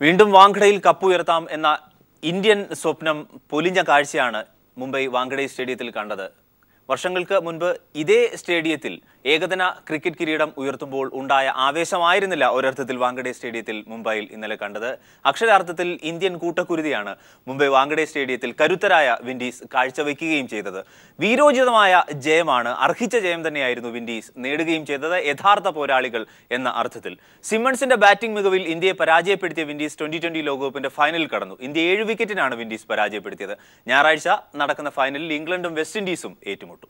വീണ്ടും വാങ്കഡയിൽ കപ്പുയർത്താം എന്ന ഇന്ത്യൻ സ്വപ്നം പൊലിഞ്ഞ കാഴ്ചയാണ് മുംബൈ വാങ്കഡെ സ്റ്റേഡിയത്തിൽ കണ്ടത് വർഷങ്ങൾക്ക് മുൻപ് ഇതേ സ്റ്റേഡിയത്തിൽ ഏകദിന ക്രിക്കറ്റ് കിരീടം ഉയർത്തുമ്പോൾ ഉണ്ടായ ആവേശമായിരുന്നില്ല ഒരർത്ഥത്തിൽ വാങ്കഡെ സ്റ്റേഡിയത്തിൽ മുംബൈയിൽ ഇന്നലെ കണ്ടത് അക്ഷരാർത്ഥത്തിൽ ഇന്ത്യൻ കൂട്ടക്കുരുതിയാണ് മുംബൈ വാങ്കഡെ സ്റ്റേഡിയത്തിൽ കരുത്തരായ വിൻഡീസ് കാഴ്ചവെക്കുകയും ചെയ്തത് വീരോചിതമായ ജയമാണ് അർഹിച്ച ജയം തന്നെയായിരുന്നു വിൻഡീസ് നേടുകയും ചെയ്തത് യഥാർത്ഥ പോരാളികൾ എന്ന അർത്ഥത്തിൽ സിമ്മൺസിന്റെ ബാറ്റിംഗ് മികവിൽ ഇന്ത്യയെ പരാജയപ്പെടുത്തിയ വിൻഡീസ് ട്വന്റി ട്വന്റി ലോകകപ്പിന്റെ ഫൈനലിൽ കടന്നു ഇന്ത്യ ഏഴ് വിക്കറ്റിനാണ് വിൻഡീസ് പരാജയപ്പെടുത്തിയത് ഞായറാഴ്ച നടക്കുന്ന ഫൈനലിൽ ഇംഗ്ലണ്ടും വെസ്റ്റ് ഇൻഡീസും ഏറ്റുമുട്ടും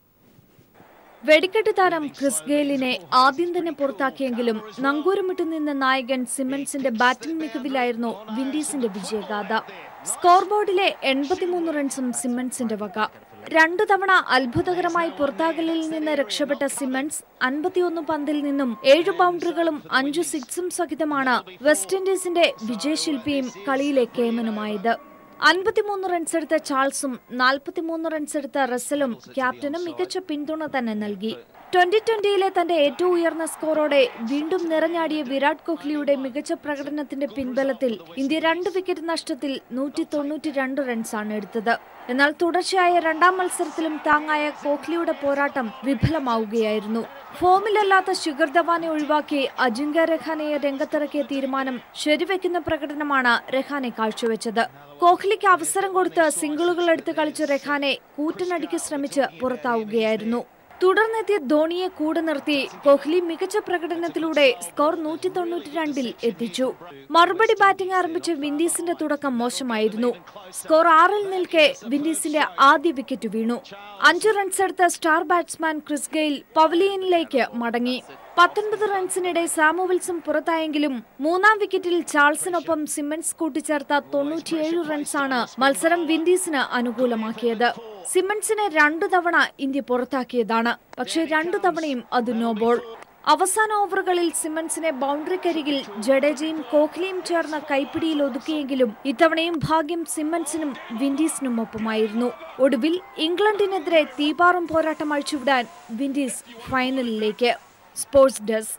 വെടിക്കെട്ട് താരം ക്രിസ് ഗെയിലിനെ ആദ്യം തന്നെ പുറത്താക്കിയെങ്കിലും നങ്കൂരമിട്ട് നിന്ന നായകൻ സിമ്മൻസിന്റെ ബാറ്റിംഗ് മികവിലായിരുന്നു വിൻഡീസിന്റെ വിജയഗാഥ സ്കോർ ബോർഡിലെ എൺപത്തിമൂന്ന് റൺസും സിമ്മൻസിന്റെ വക രണ്ടു തവണ അത്ഭുതകരമായി പുറത്താകലിൽ നിന്ന് രക്ഷപ്പെട്ട സിമ്മൻസ് അൻപത്തിയൊന്ന് പന്തിൽ നിന്നും ഏഴ് ബൗണ്ടറികളും അഞ്ചു സിക്സും സഹിതമാണ് വെസ്റ്റ് ഇൻഡീസിന്റെ വിജയശില്പിയും കളിയിലെ കേമനുമായത് അൻപത്തിമൂന്ന് റൺസ് എടുത്ത ചാൾസും നാൽപ്പത്തിമൂന്ന് റൺസ് എടുത്ത റസലും ക്യാപ്റ്റന് മികച്ച പിന്തുണ തന്നെ നൽകി ട്വന്റി ട്വന്റിയിലെ തന്റെ ഏറ്റവും ഉയർന്ന സ്കോറോടെ വീണ്ടും നിറഞ്ഞാടിയ വിരാട് കോഹ്ലിയുടെ മികച്ച പ്രകടനത്തിന്റെ പിൻബലത്തിൽ ഇന്ത്യ രണ്ട് വിക്കറ്റ് നഷ്ടത്തിൽ നൂറ്റി തൊണ്ണൂറ്റി രണ്ട് റൺസാണ് എടുത്തത് എന്നാൽ തുടർച്ചയായ രണ്ടാം മത്സരത്തിലും താങ്ങായ കോഹ്ലിയുടെ പോരാട്ടം വിഫലമാവുകയായിരുന്നു ഫോമിലല്ലാത്ത ശിഖർ ധവാനെ ഒഴിവാക്കി അജിങ്ക്യ രഹാനെയെ രംഗത്തിറക്കിയ തീരുമാനം ശരിവെക്കുന്ന പ്രകടനമാണ് രഹാനെ കാഴ്ചവെച്ചത് കോഹ്ലിക്ക് അവസരം കൊടുത്ത് സിംഗിളുകൾ എടുത്ത് കളിച്ച രഹാനെ കൂറ്റനടിക്ക് ശ്രമിച്ച് പുറത്താവുകയായിരുന്നു തുടർന്നെത്തിയ ധോണിയെ കൂടെ നിർത്തി കോഹ്ലി മികച്ച പ്രകടനത്തിലൂടെ സ്കോർ നൂറ്റി തൊണ്ണൂറ്റി രണ്ടിൽ എത്തിച്ചു മറുപടി ബാറ്റിംഗ് ആരംഭിച്ച വിൻഡീസിന്റെ തുടക്കം മോശമായിരുന്നു സ്കോർ ആറിൽ നിൽക്കെ വിൻഡീസിന്റെ ആദ്യ വിക്കറ്റ് വീണു അഞ്ചു റൺസ് എടുത്ത സ്റ്റാർ ബാറ്റ്സ്മാൻ ക്രിസ് ഗെയിൽ പവലിയനിലേക്ക് മടങ്ങി പത്തൊൻപത് റൺസിനിടെ സാമുവൽസും പുറത്തായെങ്കിലും മൂന്നാം വിക്കറ്റിൽ ചാൾസിനൊപ്പം സിമ്മൻസ് കൂട്ടിച്ചേർത്ത തൊണ്ണൂറ്റിയേഴ് റൺസാണ് മത്സരം വിൻഡീസിന് അനുകൂലമാക്കിയത് സിമ്മൻസിനെ രണ്ടു തവണ ഇന്ത്യ പുറത്താക്കിയതാണ് പക്ഷേ രണ്ടു തവണയും അത് നോ ബോൾ അവസാന ഓവറുകളിൽ സിമ്മൻസിനെ ബൗണ്ടറിക്കരികിൽ ജഡേജയും കോഹ്ലിയും ചേർന്ന കൈപ്പിടിയിൽ ഒതുക്കിയെങ്കിലും ഇത്തവണയും ഭാഗ്യം സിമ്മൻസിനും വിൻഡീസിനും ഒപ്പമായിരുന്നു ഒടുവിൽ ഇംഗ്ലണ്ടിനെതിരെ തീപാറും പോരാട്ടം അഴിച്ചുവിടാൻ വിൻഡീസ് ഫൈനലിലേക്ക് സ്പോർട്സ് ഡെസ്ക്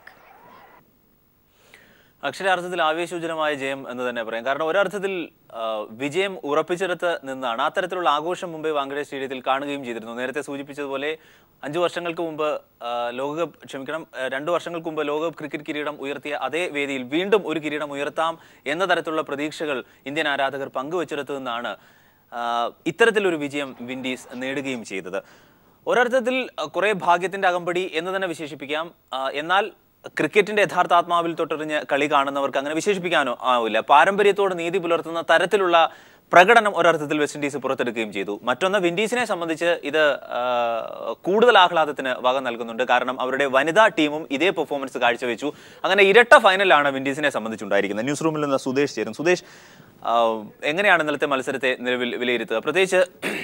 അക്ഷരാർത്ഥത്തിൽ ആവേശോജ്വലമായ ജയം എന്ന് തന്നെ പറയാം കാരണം ഒരർത്ഥത്തിൽ ആ, വിജയം ഉറപ്പിച്ചെടുത്ത് നിന്നാണ് അത്തരത്തിലുള്ള ആഘോഷം മുമ്പേ വാങ്കഡെ സ്റ്റേഡിയത്തിൽ കാണുകയും ചെയ്തിരുന്നു നേരത്തെ സൂചിപ്പിച്ചതുപോലെ അഞ്ചു വർഷങ്ങൾക്ക് മുമ്പ് ആ, ലോകകപ്പ് ക്ഷമിക്കണം ആ, രണ്ടു വർഷങ്ങൾക്ക് മുമ്പ് ലോകകപ്പ് ക്രിക്കറ്റ് കിരീടം ഉയർത്തിയ അതേ വേദിയിൽ വീണ്ടും ഒരു കിരീടം ഉയർത്താം എന്ന തരത്തിലുള്ള പ്രതീക്ഷകൾ ഇന്ത്യൻ ആരാധകർ പങ്കുവച്ചെടുത്തു നിന്നാണ് ആ, ഇത്തരത്തിലൊരു വിജയം വിൻഡീസ് നേടുകയും ചെയ്തത് ഒരർത്ഥത്തിൽ അഹ്, കുറെ ഭാഗ്യത്തിന്റെ അകമ്പടി എന്ന് തന്നെ വിശേഷിപ്പിക്കാം ആ, എന്നാൽ ക്രിക്കറ്റിന്റെ യഥാർത്ഥ ആത്മാവിൽ തൊട്ടെറിഞ്ഞ് കളി കാണുന്നവർക്ക് അങ്ങനെ വിശേഷിപ്പിക്കാനോ ആവില്ല പാരമ്പര്യത്തോട് നീതി പുലർത്തുന്ന തരത്തിലുള്ള പ്രകടനം ഒരർത്ഥത്തിൽ വെസ്റ്റ് ഇൻഡീസ് പുറത്തെടുക്കുകയും ചെയ്തു മറ്റൊന്ന് വിൻഡീസിനെ സംബന്ധിച്ച് ഇത് ആ, കൂടുതൽ ആഹ്ലാദത്തിന് വക നൽകുന്നുണ്ട് കാരണം അവരുടെ വനിതാ ടീമും ഇതേ പെർഫോമൻസ് കാഴ്ചവെച്ചു അങ്ങനെ ഇരട്ട ഫൈനലാണ് വിൻഡീസിനെ സംബന്ധിച്ചുണ്ടായിരിക്കുന്നത് ന്യൂസ് റൂമിൽ നിന്ന് സുദേശ് ചേരും സുദേശ് ആ, എങ്ങനെയാണ് ഇന്നലത്തെ മത്സരത്തെ നിലവിൽ വിലയിരുത്തുക പ്രത്യേകിച്ച്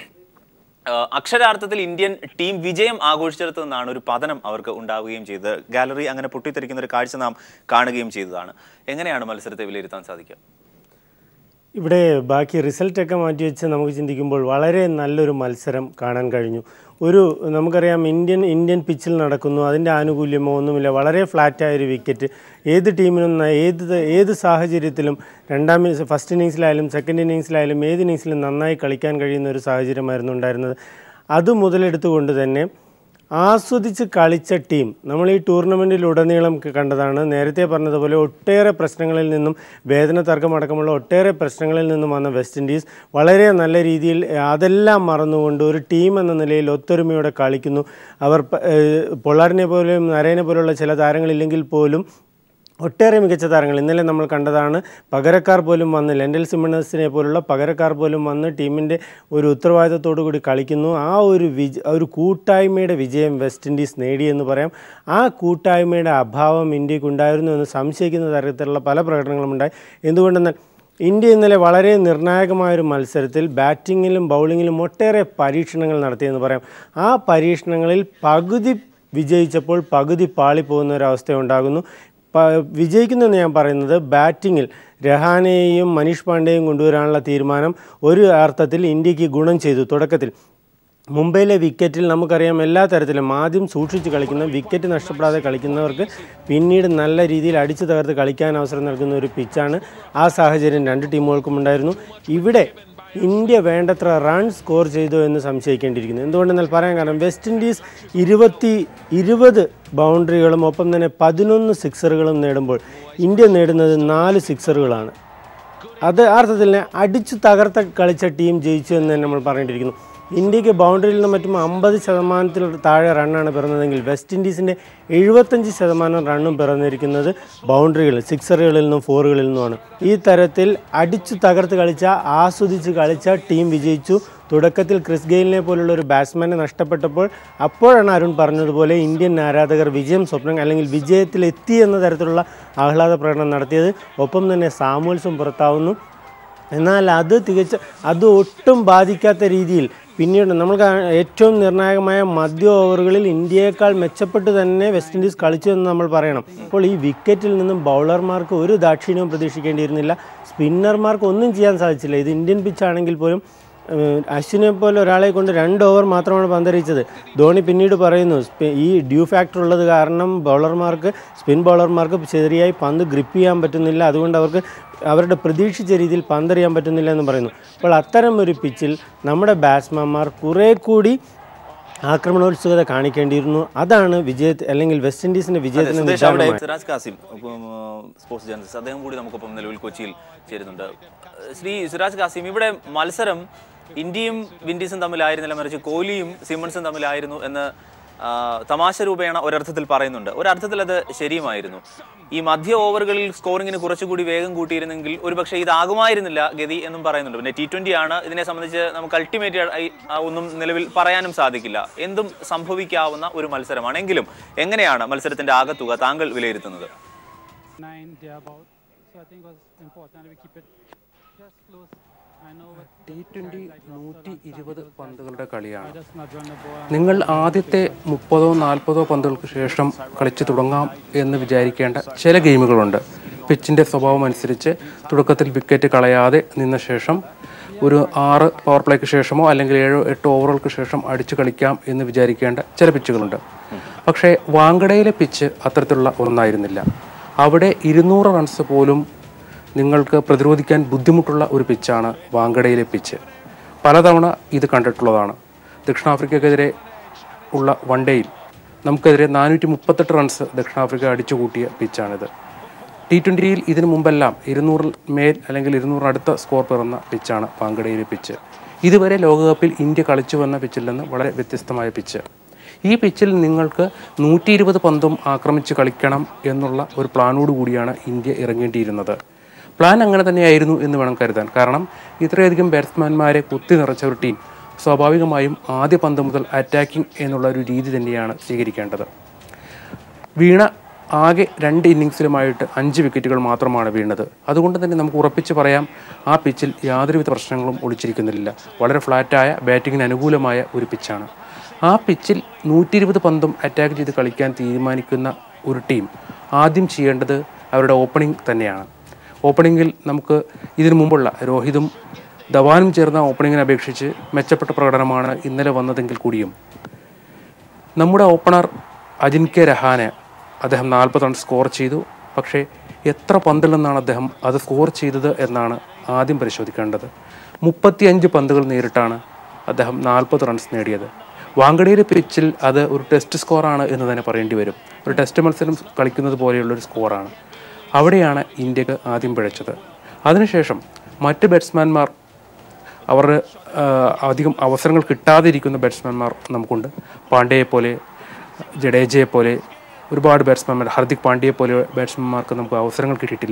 ആഹ് അക്ഷരാർത്ഥത്തിൽ ഇന്ത്യൻ ടീം വിജയം ആഘോഷിച്ചെടുത്തു നിന്നാണ് ഒരു പതനം അവർക്ക് ഉണ്ടാവുകയും ചെയ്തത് ഗാലറി അങ്ങനെ പൊട്ടിത്തെറിക്കുന്ന ഒരു കാഴ്ച നാം കാണുകയും ചെയ്തതാണ് എങ്ങനെയാണ് മത്സരത്തെ വിലയിരുത്താൻ സാധിക്കുക ഇവിടെ ബാക്കി റിസൾട്ടൊക്കെ മാറ്റി വെച്ച് നമുക്ക് ചിന്തിക്കുമ്പോൾ വളരെ നല്ലൊരു മത്സരം കാണാൻ കഴിഞ്ഞു ഒരു നമുക്കറിയാം ഇന്ത്യൻ ഇന്ത്യൻ പിച്ചിൽ നടക്കുന്നു അതിൻ്റെ ആനുകൂല്യമോ ഒന്നുമില്ല വളരെ ഫ്ലാറ്റായൊരു വിക്കറ്റ് ഏത് ടീമിനും ന- ഏത് ത- ഏത് സാഹചര്യത്തിലും രണ്ടാം ഇന്നിങ്സ് ഫസ്റ്റ് ഇന്നിങ്സിലായാലും സെക്കൻഡ് ഇന്നിങ്സിലായാലും ഏത് ഇന്നിങ്സിലും നന്നായി കളിക്കാൻ കഴിയുന്ന ഒരു സാഹചര്യമായിരുന്നു ഉണ്ടായിരുന്നത് അത് മുതലെടുത്തുകൊണ്ട് തന്നെ ആസ്വദിച്ച് കളിച്ച ടീം നമ്മൾ ഈ ടൂർണമെൻറ്റിലുടനീളം ക- കണ്ടതാണ് നേരത്തെ പറഞ്ഞതുപോലെ ഒട്ടേറെ പ്രശ്നങ്ങളിൽ നിന്നും വേദന തർക്കമടക്കമുള്ള ഒട്ടേറെ പ്രശ്നങ്ങളിൽ നിന്നും വന്ന വെസ്റ്റ് ഇൻഡീസ് വളരെ നല്ല രീതിയിൽ ഏഹ്, അതെല്ലാം മറന്നുകൊണ്ട് ഒരു ടീം എന്ന നിലയിൽ ഒത്തൊരുമയോടെ കളിക്കുന്നു അവർ പ- ഏഹ്, പൊള്ളാറിനെ പോലെയും നരേനെ പോലുള്ള ചില താരങ്ങളില്ലെങ്കിൽ പോലും ഒട്ടേറെ മികച്ച താരങ്ങൾ ഇന്നലെ നമ്മൾ കണ്ടതാണ് പകരക്കാർ പോലും വന്ന് ലെൻഡൽ സിമണസിനെ പോലുള്ള പകരക്കാർ പോലും വന്ന് ടീമിൻ്റെ ഒരു ഉത്തരവാദിത്തത്തോടു കൂടി കളിക്കുന്നു ആ ഒരു വിജ ആ ഒരു കൂട്ടായ്മയുടെ വിജയം വെസ്റ്റ് ഇൻഡീസ് നേടിയെന്ന് പറയാം ആ കൂട്ടായ്മയുടെ അഭാവം ഇന്ത്യക്കുണ്ടായിരുന്നു എന്ന് സംശയിക്കുന്ന തരത്തിലുള്ള പല പ്രകടനങ്ങളുമുണ്ടായി എന്തുകൊണ്ടെന്നാൽ ഇന്ത്യ ഇന്നലെ വളരെ നിർണായകമായൊരു മത്സരത്തിൽ ബാറ്റിങ്ങിലും ബൗളിങ്ങിലും ഒട്ടേറെ പരീക്ഷണങ്ങൾ നടത്തിയെന്ന് പറയാം ആ പരീക്ഷണങ്ങളിൽ പകുതി വിജയിച്ചപ്പോൾ പകുതി പാളിപ്പോകുന്ന ഒരവസ്ഥ ഉണ്ടാകുന്നു പ വിജയിക്കുന്നെന്ന് ഞാൻ പറയുന്നത് ബാറ്റിങ്ങിൽ രഹാനെയും മനീഷ് പാണ്ഡെയും കൊണ്ടുവരാനുള്ള തീരുമാനം ഒരു അർത്ഥത്തിൽ ഇന്ത്യക്ക് ഗുണം ചെയ്തു തുടക്കത്തിൽ മുംബൈയിലെ വിക്കറ്റിൽ നമുക്കറിയാം എല്ലാ തരത്തിലും ആദ്യം സൂക്ഷിച്ച് കളിക്കുന്ന വിക്കറ്റ് നഷ്ടപ്പെടാതെ കളിക്കുന്നവർക്ക് പിന്നീട് നല്ല രീതിയിൽ അടിച്ചു തകർത്ത് കളിക്കാൻ അവസരം നൽകുന്ന ഒരു പിച്ചാണ് ആ സാഹചര്യം രണ്ട് ടീമുകൾക്കും ഉണ്ടായിരുന്നു ഇവിടെ ഇന്ത്യ വേണ്ടത്ര റൺ സ്കോർ ചെയ്തു എന്ന് സംശയിക്കേണ്ടിയിരിക്കുന്നു എന്തുകൊണ്ടെന്നാൽ പറയാൻ കാരണം വെസ്റ്റ് ഇൻഡീസ് ഇരുപത്തി ഇരുപത് ബൗണ്ടറികളും ഒപ്പം തന്നെ പതിനൊന്ന് സിക്സറുകളും നേടുമ്പോൾ ഇന്ത്യ നേടുന്നത് നാല് സിക്സറുകളാണ് അത് ആ അർത്ഥത്തിൽ തന്നെ അടിച്ചു തകർത്ത കളിച്ച ടീം ജയിച്ചു എന്ന് തന്നെ നമ്മൾ പറയേണ്ടിയിരിക്കുന്നു ഇന്ത്യക്ക് ബൗണ്ടറിയിൽ നിന്നും മറ്റും അമ്പത് ശതമാനത്തിൽ താഴെ റണ്ണാണ് പിറന്നതെങ്കിൽ വെസ്റ്റ് ഇൻഡീസിൻ്റെ എഴുപത്തഞ്ച് ശതമാനം റണ്ണും പിറന്നിരിക്കുന്നത് ബൗണ്ടറികൾ സിക്സറുകളിൽ നിന്നും ഫോറുകളിൽ നിന്നുമാണ് ഈ തരത്തിൽ അടിച്ചു തകർത്ത് കളിച്ച ആസ്വദിച്ച് കളിച്ച ടീം വിജയിച്ചു തുടക്കത്തിൽ ക്രിസ് ഗെയിലിനെ പോലുള്ള ഒരു ബാറ്റ്സ്മാനെ നഷ്ടപ്പെട്ടപ്പോൾ അപ്പോഴാണ് അരുൺ പറഞ്ഞതുപോലെ ഇന്ത്യൻ ആരാധകർ വിജയം സ്വപ്നം അല്ലെങ്കിൽ വിജയത്തിലെത്തി എന്ന തരത്തിലുള്ള ആഹ്ലാദ പ്രകടനം നടത്തിയത് ഒപ്പം തന്നെ സാമുവൽസും പുറത്താവുന്നു എന്നാൽ അത് തികച്ച അത് ഒട്ടും ബാധിക്കാത്ത രീതിയിൽ പിന്നീട് നമ്മൾ കാ- ഏറ്റവും നിർണായകമായ മധ്യ ഓവറുകളിൽ ഇന്ത്യയേക്കാൾ മെച്ചപ്പെട്ട് തന്നെ വെസ്റ്റ് ഇൻഡീസ് കളിച്ചു എന്ന് നമ്മൾ പറയണം അപ്പോൾ ഈ വിക്കറ്റിൽ നിന്നും ബൗളർമാർക്ക് ഒരു ദാക്ഷിണ്യവും പ്രതീക്ഷിക്കേണ്ടിയിരുന്നില്ല സ്പിന്നർമാർക്ക് ഒന്നും ചെയ്യാൻ സാധിച്ചില്ല ഇത് ഇന്ത്യൻ പിച്ചാണെങ്കിൽ പോലും ഏഹ് അശ്വിനെ പോലെ ഒരാളെ കൊണ്ട് രണ്ട് ഓവർ മാത്രമാണ് പന്തറിയിച്ചത് ധോണി പിന്നീട് പറയുന്നു സ്പി- ഈ ഡ്യൂ ഫാക്ടർ ഉള്ളത് കാരണം ബൗളർമാർക്ക് സ്പിൻ ബൗളർമാർക്ക് ശരിയായി പന്ത് ഗ്രിപ്പ് ചെയ്യാൻ പറ്റുന്നില്ല അതുകൊണ്ട് അവർക്ക് അവരുടെ പ്രതീക്ഷിച്ച രീതിയിൽ പന്തെറിയാൻ പറ്റുന്നില്ല എന്ന് പറയുന്നു അപ്പോൾ അത്തരം ഒരു പിച്ചിൽ നമ്മുടെ ബാറ്റ്സ്മാൻമാർ കുറേ കൂടി ആക്രമണോത്സുകത കാണിക്കേണ്ടിയിരുന്നു അതാണ് വിജയത്തെ അല്ലെങ്കിൽ വെസ്റ്റ് ഇൻഡീസിന്റെ വിജയത്തിന് സുദേശ് അവിടെ നിദാനമായി സിറാജ് കാസിം ഇപ്പം, ആ, സ്പോർട്സ് ജേർണലിസ്റ്റ് അദ്ദേഹം കൂടി നമുക്കൊപ്പം നിലവിൽ കൊച്ചിയിൽ ചേരുന്നുണ്ട് ശ്രീ സിറാജ് കാസിം ഇവിടെ മത്സരം ഇന്ത്യയും വിൻഡീസും തമ്മിലായിരുന്നില്ല മറിച്ച് കോഹ്ലിയും സിമൺസും തമ്മിലായിരുന്നു എന്ന് ആ, തമാശ രൂപേണ ഒരർത്ഥത്തിൽ പറയുന്നുണ്ട് ഒരർത്ഥത്തിൽ അത് ശരിയുമായിരുന്നു ഈ മധ്യ ഓവറുകളിൽ സ്കോറിങ്ങിന് കുറച്ചുകൂടി വേഗം കൂട്ടിയിരുന്നെങ്കിൽ ഒരുപക്ഷെ ഇതാകുമായിരുന്നില്ല ഗതി എന്നും പറയുന്നുണ്ട് പിന്നെ ടി ട്വന്റി ആണ് ഇതിനെ സംബന്ധിച്ച് നമുക്ക് അൾട്ടിമേറ്റ് ഒന്നും നിലവിൽ പറയാനും സാധിക്കില്ല എന്തും സംഭവിക്കാവുന്ന ഒരു മത്സരമാണ് എങ്കിലും എങ്ങനെയാണ് മത്സരത്തിന്റെ ആകത്തുക താങ്കൾ വിലയിരുത്തുന്നത് nine thereabout. So I think it was important we keep it just close. I know what T twenty നൂറ്റി ഇരുപത് പന്തുകളുടെ കളിയാണ് just not run the ball. നിങ്ങൾ ആദ്യത്തെ മുപ്പതോ നാൽപ്പതോ പന്തുകൾക്ക് ശേഷം കളിച്ചു തുടങ്ങാം എന്ന് വിചാരിക്കേണ്ട ചില ഗെയിമുകളുണ്ട് പിച്ചിൻ്റെ സ്വഭാവം അനുസരിച്ച് തുടക്കത്തിൽ വിക്കറ്റ് കളയാതെ നിന്ന ശേഷം ഒരു ആറ് പവർ പ്ലേക്ക് ശേഷമോ അല്ലെങ്കിൽ ഏഴോ എട്ടോ ഓവറുകൾക്ക് ശേഷം അടിച്ചു കളിക്കാം എന്ന് വിചാരിക്കേണ്ട ചില പിച്ചുകളുണ്ട് പക്ഷേ വാങ്കഡയിലെ പിച്ച് അത്തരത്തിലുള്ള ഒന്നായിരുന്നില്ല അവിടെ ഇരുന്നൂറ് റൺസ് പോലും നിങ്ങൾക്ക് പ്രതിരോധിക്കാൻ ബുദ്ധിമുട്ടുള്ള ഒരു പിച്ചാണ് വാങ്കഡയിലെ പിച്ച് പലതവണ ഇത് കണ്ടിട്ടുള്ളതാണ് ദക്ഷിണാഫ്രിക്കക്കെതിരെ ഉള്ള വൺ ഡേയിൽ നമുക്കെതിരെ നാനൂറ്റി മുപ്പത്തെട്ട് റൺസ് ദക്ഷിണാഫ്രിക്ക അടിച്ചു കൂട്ടിയ പിച്ചാണിത് ടി ട്വൻ്റിയിൽ ഇതിനു മുമ്പെല്ലാം ഇരുന്നൂറിൽ മേൽ അല്ലെങ്കിൽ ഇരുന്നൂറിനടുത്ത സ്കോർ പിറന്ന പിച്ചാണ് വാങ്കഡയിലെ പിച്ച് ഇതുവരെ ലോകകപ്പിൽ ഇന്ത്യ കളിച്ചു വന്ന പിച്ചിൽ നിന്ന് വളരെ വ്യത്യസ്തമായ പിച്ച് ഈ പിച്ചിൽ നിങ്ങൾക്ക് നൂറ്റി ഇരുപത് പന്തും ആക്രമിച്ച് കളിക്കണം എന്നുള്ള ഒരു പ്ലാനോട് കൂടിയാണ് ഇന്ത്യ ഇറങ്ങേണ്ടിയിരുന്നത് പ്ലാൻ അങ്ങനെ തന്നെയായിരുന്നു എന്ന് വേണം കരുതാൻ കാരണം ഇത്രയധികം ബാറ്റ്സ്മാൻമാരെ കുത്തി നിറച്ച ഒരു ടീം സ്വാഭാവികമായും ആദ്യ പന്ത് മുതൽ അറ്റാക്കിംഗ് എന്നുള്ള ഒരു രീതി തന്നെയാണ് സ്വീകരിക്കേണ്ടത് വീണ ആകെ രണ്ട് ഇന്നിങ്സിലുമായിട്ട് അഞ്ച് വിക്കറ്റുകൾ മാത്രമാണ് വീണത് അതുകൊണ്ട് തന്നെ നമുക്ക് ഉറപ്പിച്ച് പറയാം ആ പിച്ചിൽ യാതൊരുവിധ പ്രശ്നങ്ങളും ഒളിച്ചിരിക്കുന്നില്ല വളരെ ഫ്ലാറ്റായ ബാറ്റിങ്ങിന് അനുകൂലമായ ഒരു പിച്ചാണ് ആ പിച്ചിൽ നൂറ്റി ഇരുപത് പന്തും അറ്റാക്ക് ചെയ്ത് കളിക്കാൻ തീരുമാനിക്കുന്ന ഒരു ടീം ആദ്യം ചെയ്യേണ്ടത് അവരുടെ ഓപ്പണിംഗ് തന്നെയാണ് ഓപ്പണിങ്ങിൽ നമുക്ക് ഇതിനു മുമ്പുള്ള രോഹിതും ധവാനും ചേർന്ന ഓപ്പണിങ്ങിനെ അപേക്ഷിച്ച് മെച്ചപ്പെട്ട പ്രകടനമാണ് ഇന്നലെ വന്നതെങ്കിൽ കൂടിയും നമ്മുടെ ഓപ്പണർ അജിൻകെ രഹാനെ അദ്ദേഹം നാൽപ്പത് റൺ സ്കോർ ചെയ്തു പക്ഷേ എത്ര പന്തിൽ നിന്നാണ് അദ്ദേഹം അത് സ്കോർ ചെയ്തത് എന്നാണ് ആദ്യം പരിശോധിക്കേണ്ടത് മുപ്പത്തിയഞ്ച് പന്തുകൾ നേരിട്ടാണ് അദ്ദേഹം നാൽപ്പത് റൺസ് നേടിയത് വാങ്കഡയിലെ പിച്ചിൽ അത് ഒരു ടെസ്റ്റ് സ്കോറാണ് എന്ന് തന്നെ പറയേണ്ടി വരും ഒരു ടെസ്റ്റ് മത്സരം കളിക്കുന്നത് പോലെയുള്ളൊരു സ്കോറാണ് അവിടെയാണ് ഇന്ത്യക്ക് ആദ്യം പിഴച്ചത് അതിനുശേഷം മറ്റ് ബാറ്റ്സ്മാൻമാർ അവർ ആ, അധികം അവസരങ്ങൾ കിട്ടാതിരിക്കുന്ന ബാറ്റ്സ്മാൻമാർ നമുക്കുണ്ട് പാണ്ഡ്യയെ പോലെ ജഡേജയെ പോലെ ഒരുപാട് ബാറ്റ്സ്മാൻമാർ ഹർദിക് പാണ്ഡ്യയെ പോലെ ബാറ്റ്സ്മാൻമാർക്ക് നമുക്ക് അവസരങ്ങൾ കിട്ടിയിട്ടില്ല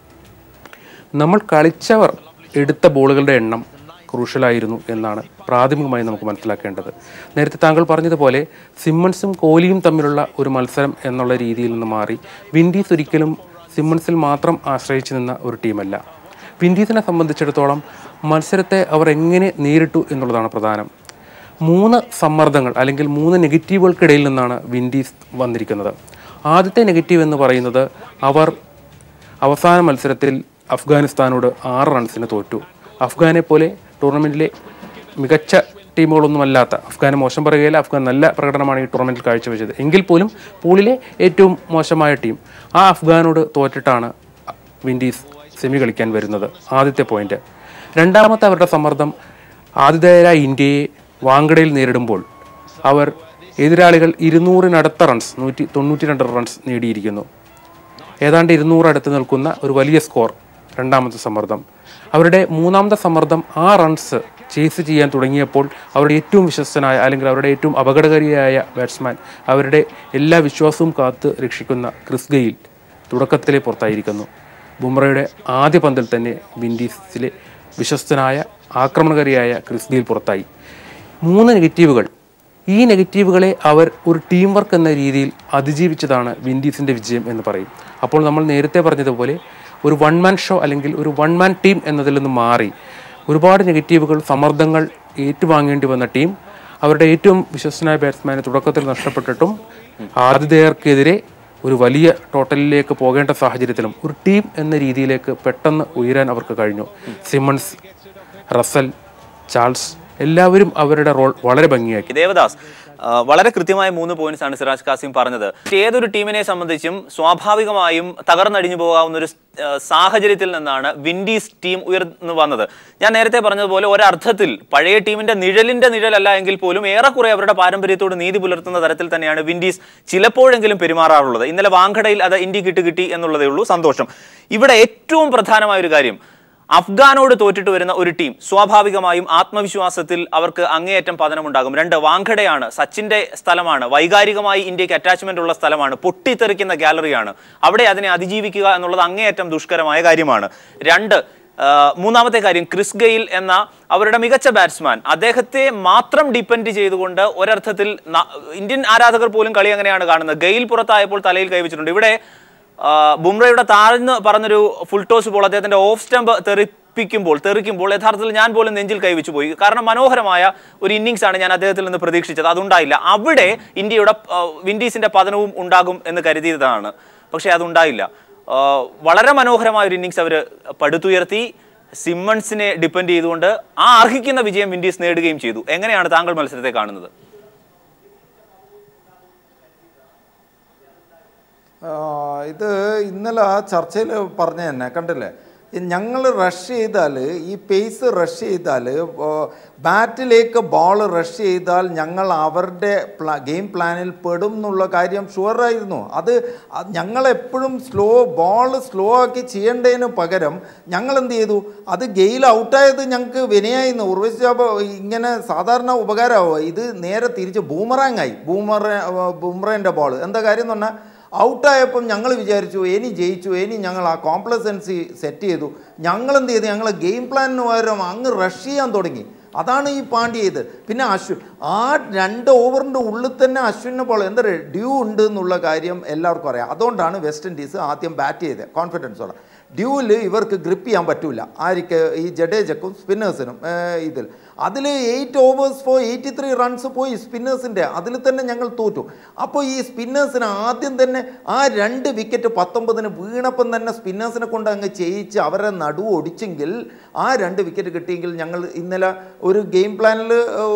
നമ്മൾ കളിച്ചവർ എടുത്ത ബോളുകളുടെ എണ്ണം ക്രൂഷ്യലായിരുന്നു എന്നാണ് പ്രാഥമികമായി നമുക്ക് മനസ്സിലാക്കേണ്ടത് നേരത്തെ താങ്കൾ പറഞ്ഞതുപോലെ സിമ്മൺസും കോഹ്ലിയും തമ്മിലുള്ള ഒരു മത്സരം എന്നുള്ള രീതിയിൽ നിന്ന് മാറി വിൻഡീസ് ഒരിക്കലും സിമ്മൺസിൽ മാത്രം ആശ്രയിച്ചു നിന്ന ഒരു ടീമല്ല വിൻഡീസിനെ സംബന്ധിച്ചിടത്തോളം മത്സരത്തെ അവർ എങ്ങനെ നേരിട്ടു എന്നുള്ളതാണ് പ്രധാനം മൂന്ന് സമ്മർദ്ദങ്ങൾ അല്ലെങ്കിൽ മൂന്ന് നെഗറ്റീവുകൾക്കിടയിൽ നിന്നാണ് വിൻഡീസ് വന്നിരിക്കുന്നത് ആദ്യത്തെ നെഗറ്റീവ് എന്ന് പറയുന്നത് അവർ അവസാന മത്സരത്തിൽ അഫ്ഗാനിസ്ഥാനോട് ആറ് റൺസിന് തോറ്റു അഫ്ഗാനെ പോലെ ടൂർണമെൻറ്റിലെ മികച്ച ടീമുകളൊന്നുമല്ലാത്ത അഫ്ഗാനെ മോശം പറയുകയില്ല അഫ്ഗാൻ നല്ല പ്രകടനമാണ് ഈ ടൂർണമെൻറ്റിൽ കാഴ്ചവെച്ചത് എങ്കിൽ പോലും പൂളിലെ ഏറ്റവും മോശമായ ടീം ആ അഫ്ഗാനോട് തോറ്റിട്ടാണ് വിൻഡീസ് സെമി കളിക്കാൻ വരുന്നത് ആദ്യത്തെ പോയിന്റ് രണ്ടാമത്തെ അവരുടെ സമ്മർദ്ദം ആതിഥേയരായ ഇന്ത്യയെ വാങ്കഡയിൽ നേരിടുമ്പോൾ അവർ എതിരാളികൾ ഇരുന്നൂറിനടുത്ത റൺസ് നൂറ്റി തൊണ്ണൂറ്റി രണ്ട് റൺസ് നേടിയിരിക്കുന്നു ഏതാണ്ട് ഇരുന്നൂറ് അടുത്ത് നിൽക്കുന്ന ഒരു വലിയ സ്കോർ രണ്ടാമത്തെ സമ്മർദ്ദം അവരുടെ മൂന്നാമത്തെ സമ്മർദ്ദം ആ റൺസ് ചേസ് ചെയ്യാൻ തുടങ്ങിയപ്പോൾ അവരുടെ ഏറ്റവും വിശ്വസ്തനായ അല്ലെങ്കിൽ അവരുടെ ഏറ്റവും അപകടകാരിയായ ബാറ്റ്സ്മാൻ അവരുടെ എല്ലാ വിശ്വാസവും കാത്ത് രക്ഷിക്കുന്ന ക്രിസ് ഗെയിൽ തുടക്കത്തിലെ പുറത്തായിരിക്കുന്നു ബുംറയുടെ ആദ്യ പന്തിൽ തന്നെ വിൻഡീസിലെ വിശ്വസ്തനായ ആക്രമണകാരിയായ ക്രിസ് ഗെയിൽ പുറത്തായി മൂന്ന് നെഗറ്റീവുകൾ ഈ നെഗറ്റീവുകളെ അവർ ഒരു ടീം വർക്ക് എന്ന രീതിയിൽ അതിജീവിച്ചതാണ് വിൻഡീസിൻ്റെ വിജയം എന്ന് പറയും അപ്പോൾ നമ്മൾ നേരത്തെ പറഞ്ഞതുപോലെ ഒരു വൺ മാൻ ഷോ അല്ലെങ്കിൽ ഒരു വൺ മാൻ ടീം എന്നതിൽ നിന്ന് മാറി ഒരുപാട് നെഗറ്റീവുകൾ സമ്മർദ്ദങ്ങൾ ഏറ്റുവാങ്ങേണ്ടി വന്ന ടീം അവരുടെ ഏറ്റവും വിശ്വസനായ ബാറ്റ്സ്മാനെ തുടക്കത്തിൽ നഷ്ടപ്പെട്ടിട്ടും ആതിഥേയർക്കെതിരെ ഒരു വലിയ ടോട്ടലിലേക്ക് പോകേണ്ട സാഹചര്യത്തിലും ഒരു ടീം എന്ന രീതിയിലേക്ക് പെട്ടെന്ന് ഉയരാൻ അവർക്ക് കഴിഞ്ഞു സിമൺസ് റസൽ ചാൾസ് എല്ലാവരും അവരുടെ റോൾ വളരെ ഭംഗിയാക്കി ദേവദാസ് ആ, വളരെ കൃത്യമായ മൂന്ന് പോയിന്റ്സ് ആണ് സിറാജ് കാസിം പറഞ്ഞത് ഏതൊരു ടീമിനെ സംബന്ധിച്ചും സ്വാഭാവികമായും തകർന്നടിഞ്ഞു പോകാവുന്ന ഒരു ആ, സാഹചര്യത്തിൽ നിന്നാണ് വിൻഡീസ് ടീം ഉയർന്നു വന്നത് ഞാൻ നേരത്തെ പറഞ്ഞതുപോലെ ഒരർത്ഥത്തിൽ പഴയ ടീമിന്റെ നിഴലിന്റെ നിഴലല്ല എങ്കിൽ പോലും ഏറെക്കുറെ അവരുടെ പാരമ്പര്യത്തോട് നീതി പുലർത്തുന്ന തരത്തിൽ തന്നെയാണ് വിൻഡീസ് ചിലപ്പോഴെങ്കിലും പെരുമാറാറുള്ളത് ഇന്നലെ വാങ്കഡയിൽ അത് ഇന്ത്യക്ക് ഇട്ട് കിട്ടി എന്നുള്ളതേ ഉള്ളൂ സന്തോഷം ഇവിടെ ഏറ്റവും പ്രധാനമായ ഒരു കാര്യം അഫ്ഗാനോട് തോറ്റിട്ട് വരുന്ന ഒരു ടീം സ്വാഭാവികമായും ആത്മവിശ്വാസത്തിൽ അവർക്ക് അങ്ങേയറ്റം പതനമുണ്ടാകും രണ്ട് വാങ്കഡയാണ് സച്ചിന്റെ സ്ഥലമാണ് വൈകാരികമായി ഇന്ത്യക്ക് അറ്റാച്ച്മെന്റ് ഉള്ള സ്ഥലമാണ് പൊട്ടിത്തെറിക്കുന്ന ഗാലറിയാണ് അവിടെ അതിനെ അതിജീവിക്കുക എന്നുള്ളത് അങ്ങേയറ്റം ദുഷ്കരമായ കാര്യമാണ് രണ്ട് ആ, മൂന്നാമത്തെ കാര്യം ക്രിസ് ഗെയിൽ എന്ന അവരുടെ മികച്ച ബാറ്റ്സ്മാൻ അദ്ദേഹത്തെ മാത്രം ഡിപ്പെൻഡ് ചെയ്തുകൊണ്ട് ഒരർത്ഥത്തിൽ ന- ഇന്ത്യൻ ആരാധകർ പോലും കളി അങ്ങനെയാണ് കാണുന്നത് ഗെയിൽ പുറത്തായപ്പോൾ തലയിൽ കൈവച്ചിട്ടുണ്ട് ഇവിടെ ആ, ബുംറയുടെ താഴ്ന്ന് പറഞ്ഞൊരു ഫുൾ ടോസ് ബോൾ അദ്ദേഹത്തിന്റെ ഓഫ് സ്റ്റംപ് തെറിപ്പിക്കുമ്പോൾ തെറിക്കുമ്പോൾ യഥാർത്ഥത്തിൽ ഞാൻ പോലും നെഞ്ചിൽ കൈവച്ചു പോയി കാരണം മനോഹരമായ ഒരു ഇന്നിങ്സ് ആണ് ഞാൻ അദ്ദേഹത്തിൽ നിന്ന് പ്രതീക്ഷിച്ചത് അതുണ്ടായില്ല അവിടെ ഇന്ത്യയുടെ ആ, വിൻഡീസിന്റെ പതനവും ഉണ്ടാകും എന്ന് കരുതിയതാണ് പക്ഷേ അതുണ്ടായില്ല ആ, വളരെ മനോഹരമായ ഒരു ഇന്നിങ്സ് അവർ പടുത്തുയർത്തി സിമ്മൺസിനെ ഡിപ്പെൻഡ് ചെയ്തുകൊണ്ട് ആ അർഹിക്കുന്ന വിജയം വിൻഡീസ് നേടുകയും ചെയ്തു എങ്ങനെയാണ് താങ്കൾ മത്സരത്തെ കാണുന്നത് ആ, ഇത് ഇന്നലെ ആ ചർച്ചയിൽ പറഞ്ഞ തന്നെ കണ്ടില്ലേ ഞങ്ങൾ റഷ് ചെയ്താൽ ഈ പേസ് റഷ് ചെയ്താൽ ബാറ്റിലേക്ക് ബോൾ റഷ് ചെയ്താൽ ഞങ്ങൾ അവരുടെ പ്ലാ ഗെയിം പ്ലാനിൽ പെടും എന്നുള്ള കാര്യം ഷുവറായിരുന്നു അത് അത് ഞങ്ങളെപ്പോഴും സ്ലോ ബോൾ സ്ലോ ആക്കി ചെയ്യേണ്ടതിന് പകരം ഞങ്ങൾ എന്ത് ചെയ്തു അത് ഗെയിൽ ഔട്ടായത് ഞങ്ങൾക്ക് വിനയായിരുന്നു ഉർവശ് ജാബ് ഇങ്ങനെ സാധാരണ ഉപകാരമാവുക ഇത് നേരെ തിരിച്ച് ബൂമറാങ്ങായി ബൂമറ ബൂമറേൻ്റെ ബോൾ എന്താ കാര്യം എന്ന് പറഞ്ഞാൽ ഔട്ടായപ്പം ഞങ്ങൾ വിചാരിച്ചു ഇനി ജയിച്ചു ഇനി ഞങ്ങൾ ആ കോംപ്ലസൻസി സെറ്റ് ചെയ്തു ഞങ്ങൾ എന്ത് ചെയ്തു ഞങ്ങൾ ഗെയിം പ്ലാനിന് പകരം അങ്ങ് റഷ് ചെയ്യാൻ തുടങ്ങി അതാണ് ഈ പാണ്ഡ്യ ചെയ്ത് പിന്നെ അശ്വിൻ ആ രണ്ട് ഓവറിൻ്റെ ഉള്ളിൽ തന്നെ അശ്വിനെ പോലെ എന്താ പറയുക ഡ്യൂ ഉണ്ട് എന്നുള്ള കാര്യം എല്ലാവർക്കും അറിയാം അതുകൊണ്ടാണ് വെസ്റ്റ് ഇൻഡീസ് ആദ്യം ബാറ്റ് ചെയ്തത് കോൺഫിഡൻസോടെ ഡ്യൂവിൽ ഇവർക്ക് ഗ്രിപ്പ് ചെയ്യാൻ പറ്റൂല ആർക്ക് ഈ ജഡേജക്കും സ്പിന്നേഴ്സിനും ഇതിൽ അതിൽ eight overs four eighty three runs പോയി സ്പിന്നേഴ്സിൻ്റെ അതിൽ തന്നെ ഞങ്ങൾ തോറ്റു അപ്പോൾ ഈ സ്പിന്നേഴ്സിന് ആദ്യം തന്നെ ആ രണ്ട് വിക്കറ്റ് പത്തൊമ്പതിന് വീണപ്പം തന്നെ സ്പിന്നേഴ്സിനെ കൊണ്ട് അങ്ങ് ചെയ്യിച്ച് അവരെ നടുവ് ഒടിച്ചെങ്കിൽ ആ രണ്ട് വിക്കറ്റ് കിട്ടിയെങ്കിൽ ഞങ്ങൾ ഇന്നലെ ഒരു ഗെയിം പ്ലാനിൽ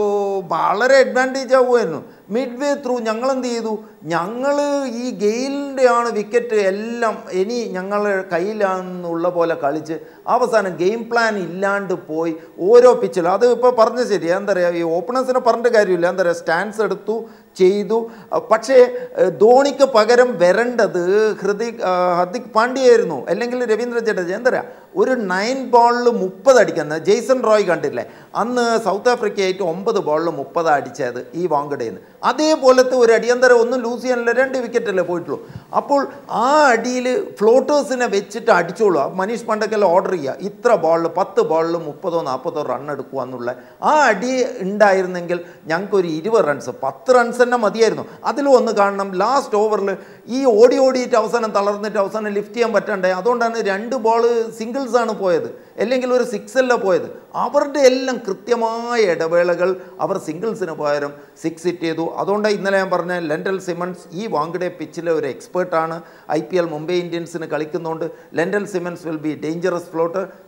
വളരെ അഡ്വാൻറ്റേജ് ആവുമായിരുന്നു മിഡ് വേ ത്രൂ ഞങ്ങൾ എന്ത് ചെയ്തു ഞങ്ങൾ ഈ ഗെയിലിൻ്റെ ആണ് വിക്കറ്റ് എല്ലാം ഇനി ഞങ്ങൾ കയ്യിലാണെന്നുള്ള പോലെ കളിച്ച് അവസാനം ഗെയിം പ്ലാൻ ഇല്ലാണ്ട് പോയി ഓരോ പിച്ചിലും അത് ഇപ്പോൾ പറഞ്ഞ ശരി എന്താ പറയുക ഈ ഓപ്പണേഴ്സിനെ പറഞ്ഞിട്ട് കാര്യമില്ല എന്താ പറയുക സ്റ്റാൻസ് എടുത്തു ചെയ്തു അഹ് പക്ഷേ അഹ് ധോണിക്ക് പകരം വരേണ്ടത് ഹൃദിക് അഹ് ഹർദിക് പാണ്ഡ്യയായിരുന്നു അല്ലെങ്കിൽ രവീന്ദ്ര ജഡേജ എന്താ പറയുക ഒരു നയൻ ബോളിൽ മുപ്പത് അടിക്കുന്ന ജെയ്സൺ റോയ് കണ്ടില്ലേ അന്ന് സൗത്ത് ആഫ്രിക്കയായിട്ട് ഒമ്പത് ബോളിൽ മുപ്പത് അടിച്ചത് ഈ വാങ്കഡയിൽ നിന്ന് അതേപോലത്തെ ഒരു അടിയന്തരം ഒന്നും ലൂസ് ചെയ്യാനില്ല രണ്ട് വിക്കറ്റല്ലേ പോയിട്ടുള്ളൂ അപ്പോൾ ആ അടിയിൽ ഫ്ലോട്ടേഴ്സിനെ വെച്ചിട്ട് അടിച്ചോളൂ മനീഷ് പണ്ടക്കൽ ഓർഡർ ചെയ്യുക ഇത്ര ബോളിൽ പത്ത് ബോളിൽ മുപ്പതോ നാൽപ്പതോ റൺ എടുക്കുക എന്നുള്ള ആ അടി ഉണ്ടായിരുന്നെങ്കിൽ ഞങ്ങൾക്ക് ഒരു ഇരുപത് റൺസ് പത്ത് റൺസ് തന്നെ മതിയായിരുന്നു അതിലും ഒന്ന് കാണണം ലാസ്റ്റ് ഓവറിൽ ഈ ഓടി ഓടിയിട്ട് അവസാനം തളർന്നിട്ട് അവസാനം ലിഫ്റ്റ് ചെയ്യാൻ പറ്റണ്ടേ അതുകൊണ്ടാണ് രണ്ട് ബോൾ സിംഗിൾസ് ആണ് പോയത് അല്ലെങ്കിൽ ഒരു സിക്സ് അല്ല പോയത് അവരുടെ എല്ലാം കൃത്യമായ ഇടവേളകൾ അവർ സിംഗിൾസിന് പകരം സിക്സ് ഹിറ്റ് ചെയ്തു അതുകൊണ്ട് ഇന്നലെ ഞാൻ പറഞ്ഞ ലെൻഡൽ സിമൺസ് ഈ വാങ്കഡെ പിച്ചിലെ ഒരു എക്സ്പേർട്ടാണ് ഐ പി എൽ മുംബൈ ഇന്ത്യൻസിന് കളിക്കുന്നതുകൊണ്ട് Lendl Simmons will be dangerous float